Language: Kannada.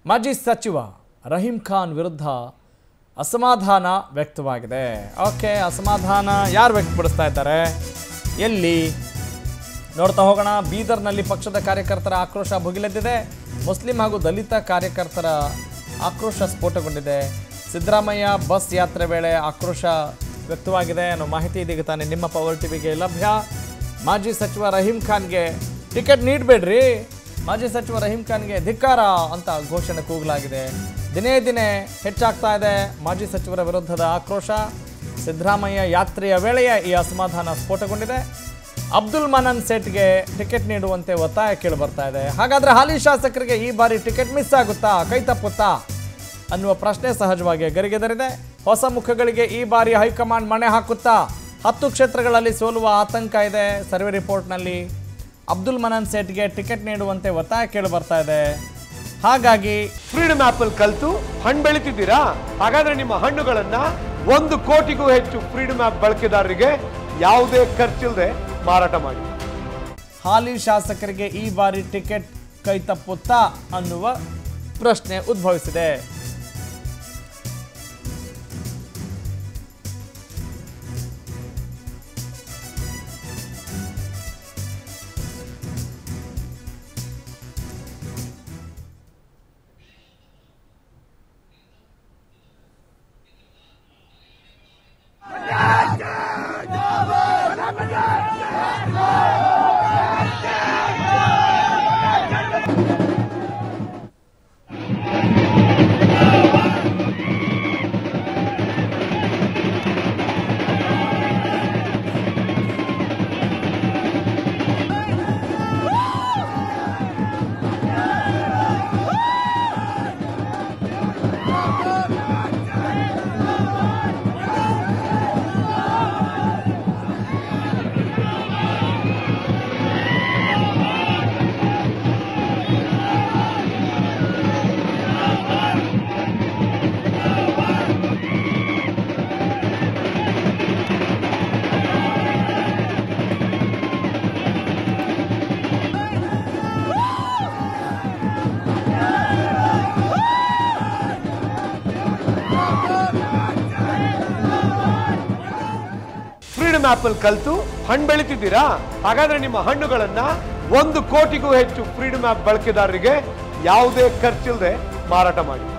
ಮಾಜಿ ಸಚಿವ ರಹೀಂ ಖಾನ್ ವಿರುದ್ಧ ಅಸಮಾಧಾನ ವ್ಯಕ್ತವಾಗಿದೆ ಓಕೆ ಅಸಮಾಧಾನ ಯಾರು ವ್ಯಕ್ತಪಡಿಸ್ತಾ ಇದ್ದಾರೆ ಎಲ್ಲಿ ನೋಡ್ತಾ ಹೋಗೋಣ ಬೀದರ್ನಲ್ಲಿ ಪಕ್ಷದ ಕಾರ್ಯಕರ್ತರ ಆಕ್ರೋಶ ಭುಗಿಲೆದ್ದಿದೆ ಮುಸ್ಲಿಂ ಹಾಗೂ ದಲಿತ ಕಾರ್ಯಕರ್ತರ ಆಕ್ರೋಶ ಸ್ಫೋಟಗೊಂಡಿದೆ ಸಿದ್ದರಾಮಯ್ಯ ಬಸ್ ಯಾತ್ರೆ ವೇಳೆ ಆಕ್ರೋಶ ವ್ಯಕ್ತವಾಗಿದೆ ಅನ್ನೋ ಮಾಹಿತಿ ಇದೀಗ ತಾನೇ ನಿಮ್ಮ ಪವರ್ ಟಿವಿಗೆ ಲಭ್ಯ ಮಾಜಿ ಸಚಿವ ರಹೀಂ ಖಾನ್ಗೆ ಟಿಕೆಟ್ ನೀಡಬೇಡ್ರಿ ಮಾಜಿ ಸಚಿವ ರಹೀಂ ಖಾನ್ಗೆ ಧಿಕ್ಕಾರ ಅಂತ ಘೋಷಣೆ ಕೂಗಲಾಗಿದೆ ದಿನೇ ದಿನೇ ಹೆಚ್ಚಾಗ್ತಾ ಇದೆ ಮಾಜಿ ಸಚಿವರ ವಿರುದ್ಧದ ಆಕ್ರೋಶ ಸಿದ್ದರಾಮಯ್ಯ ಯಾತ್ರೆಯ ವೇಳೆಯೇ ಈ ಅಸಮಾಧಾನ ಸ್ಫೋಟಗೊಂಡಿದೆ ಅಬ್ದುಲ್ ಮನನ್ ಸೇಟ್ಗೆ ಟಿಕೆಟ್ ನೀಡುವಂತೆ ಒತ್ತಾಯ ಕೇಳಿ ಬರ್ತಾ ಇದೆ ಹಾಗಾದ್ರೆ ಹಾಲಿ ಶಾಸಕರಿಗೆ ಈ ಬಾರಿ ಟಿಕೆಟ್ ಮಿಸ್ ಆಗುತ್ತಾ ಕೈ ತಪ್ಪುತ್ತಾ ಅನ್ನುವ ಪ್ರಶ್ನೆ ಸಹಜವಾಗಿ ಗರಿಗೆದರಿದೆ ಹೊಸ ಮುಖಗಳಿಗೆ ಈ ಬಾರಿ ಹೈಕಮಾಂಡ್ ಮಣೆ ಹಾಕುತ್ತಾ ಹತ್ತು ಕ್ಷೇತ್ರಗಳಲ್ಲಿ ಸೋಲುವ ಆತಂಕ ಇದೆ ಸರ್ವೆ ರಿಪೋರ್ಟ್ನಲ್ಲಿ ಅಬ್ದುಲ್ ಮನನ್ ಸೇಟ್ಗೆ ಟಿಕೆಟ್ ನೀಡುವಂತೆ ಒತ್ತಾಯ ಕೇಳಿ ಬರ್ತಾ ಇದೆ ಹಾಗಾಗಿ ಫ್ರೀಡಮ್ ಆಪ್ ಅಲ್ಲಿ ಕಲ್ತು ಹಣ್ಣು ಬೆಳಿತಿದ್ದೀರಾ ಹಾಗಾದ್ರೆ ನಿಮ್ಮ ಹಣ್ಣುಗಳನ್ನ ಒಂದು ಕೋಟಿಗೂ ಹೆಚ್ಚು ಫ್ರೀಡಮ್ ಆಪ್ ಬಳಕೆದಾರರಿಗೆ ಯಾವುದೇ ಖರ್ಚಿಲ್ಲದೆ ಮಾರಾಟ ಮಾಡಿ ಹಾಲಿ ಶಾಸಕರಿಗೆ ಈ ಬಾರಿ ಟಿಕೆಟ್ ಕೈ ತಪ್ಪುತ್ತಾ ಅನ್ನುವ ಪ್ರಶ್ನೆ ಉದ್ಭವಿಸಿದೆ ಫ್ರೀಡಮ್ ಆಪ್ ಅಲ್ಲಿ ಕಲ್ತು ಹಣ್ಣು ಬೆಳಿತಿದ್ದೀರಾ ಹಾಗಾದ್ರೆ ನಿಮ್ಮ ಹಣ್ಣುಗಳನ್ನ ಒಂದು ಕೋಟಿಗೂ ಹೆಚ್ಚು ಫ್ರೀಡಮ್ ಆಪ್ ಬಳಕೆದಾರರಿಗೆ ಯಾವುದೇ ಖರ್ಚಿಲ್ಲದೆ ಮಾರಾಟ ಮಾಡಿ